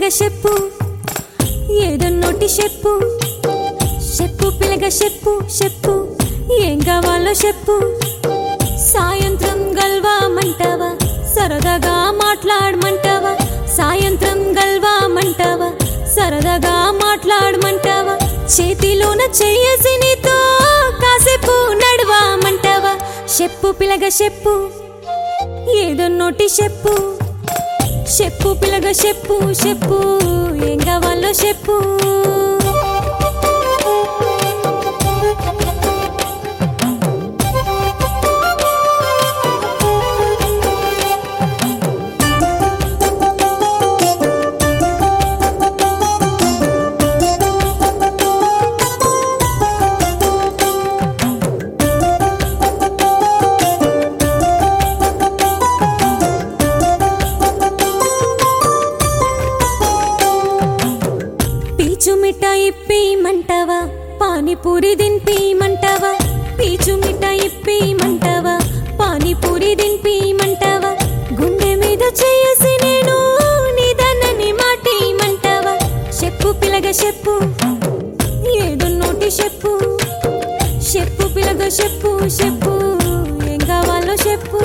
పిల్లగ చెప్పు ఏదో నోటి చెప్పు చెప్పు పిల్లగ చెప్పు చెప్పు ఏం కావాలో చెప్పు సాయంత్రం గల్వామంటావా సరదాగా మాట్లాడమంటావా సాయంత్రం గల్వామంటావా సరదాగా మాట్లాడమంటావా చేతిలోన చెయ్యేసి నీతో కాసేపు నడవామంటావా చెప్పు పిల్లగ చెప్పు ఏదో నోటి చెప్పు చెప్పు పిల్లగ చెప్పు చెప్పు ఏం కావాలో చెప్పు పీచు మిఠాయి ఇప్పిమంటావా పానీపూరి దింపిమంటావా పీచు మిఠాయి ఇప్పిమంటావా పానీపూరి దింపిమంటావా గుండె మీద చేసి నేను నీదన్నని మాటిమంటావా చెప్పు పిలగ చెప్పు ఏదో నోటి చెప్పు చెప్పు పిలగ చెప్పు చెప్పు ఏం కావాలో చెప్పు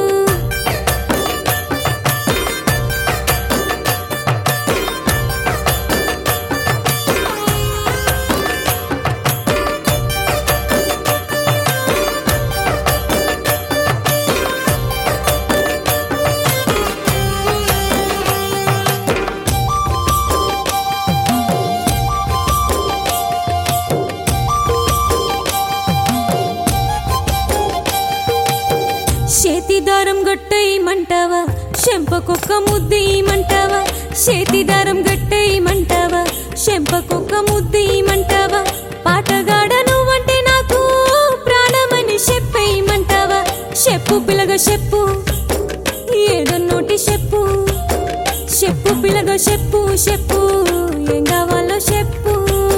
చేతి దారం గట్టేయమంటావా చెంపకొక్క ముద్దీయమంటావా చేతి దారం గట్టేయమంటావా చెంపకొక్క ముద్దీయమంటావా పాటగాడ నువ్వంటే నాకు ప్రాణమని చెప్పేయమంటావా చెప్పు పిల్లగ చెప్పు ఏదో నోటి చెప్పు చెప్పు పిల్లగ చెప్పు చెప్పు ఏం కావాలో చెప్పు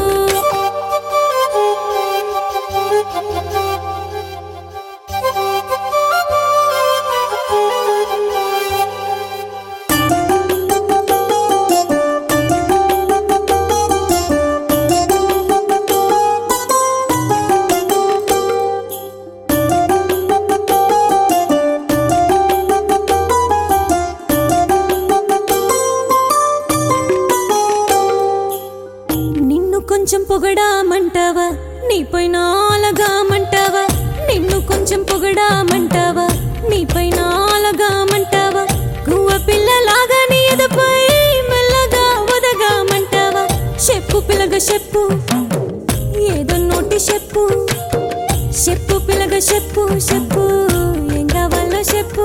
నిన్ను కొంచెం పొగడామంటావా నీపైన అలగామంటావా నిన్ను కొంచెం పొగడామంటావా నీపైన అలగామంటావా గువ్వ పిల్లలాగా నీ ఎదపై మెల్లగా వదగామంటావా చెప్పు పిల్లగ చెప్పు ఏదో నోటి చెప్పు చెప్పు పిల్లగ చెప్పు చెప్పు ఏం కావాలో చెప్పు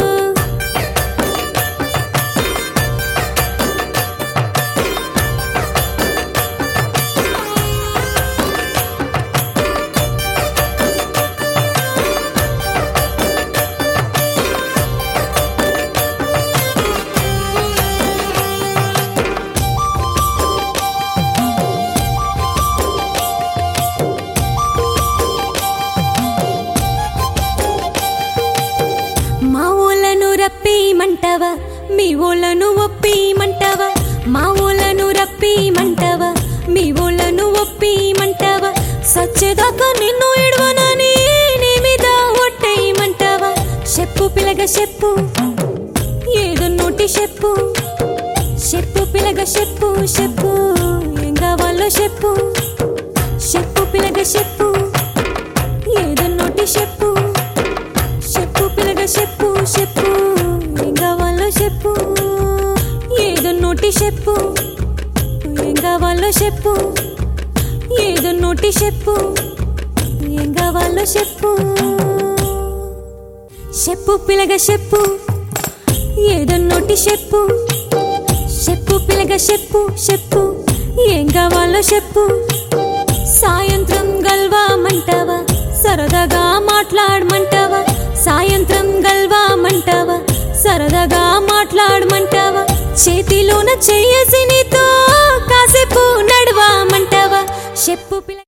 మా ఊళ్ళను రప్పిమంటావా మీ ఊళ్ళను ఒప్పిమంటావా మా ఊళ్ళను రప్పిమంటావా మీ ఊళ్ళను ఒప్పిమంటావా సచ్చేదాకా నిన్ను ఎడవనని నీ మీద ఒట్టేయమంటావా చెప్పు పిల్లగ చెప్పు ఏదో నోటి చెప్పు చెప్పు పిల్లగ చెప్పు చెప్పు ఏం కావాలో చెప్పు చెప్పు పిల్లగ చెప్పు ఏదో నోటి చెప్పు చెప్పు పిల్లగ చెప్పు చెప్పు ఏం కావాలో చెప్పు ఏదో నోటి చెప్పు ఏం కావాలో చెప్పు ఏదో నోటి చెప్పు ఏం కావాలో చెప్పు చెప్పు పిల్లగ చెప్పు ఏదో నోటి చెప్పు చెప్పు పిల్లగ చెప్పు చెప్పు ఏం కావాలో చెప్పు సాయంత్రం గల్వామంటావా సరదాగా మాట్లాడమంటావా సాయంత్రం గల్వామంటావా సరదాగా మాట్లాడమంటావా చేతిలోన చెయ్యేసి నీతో కాసేపు నడవామంటావా చెప్పు పిల్ల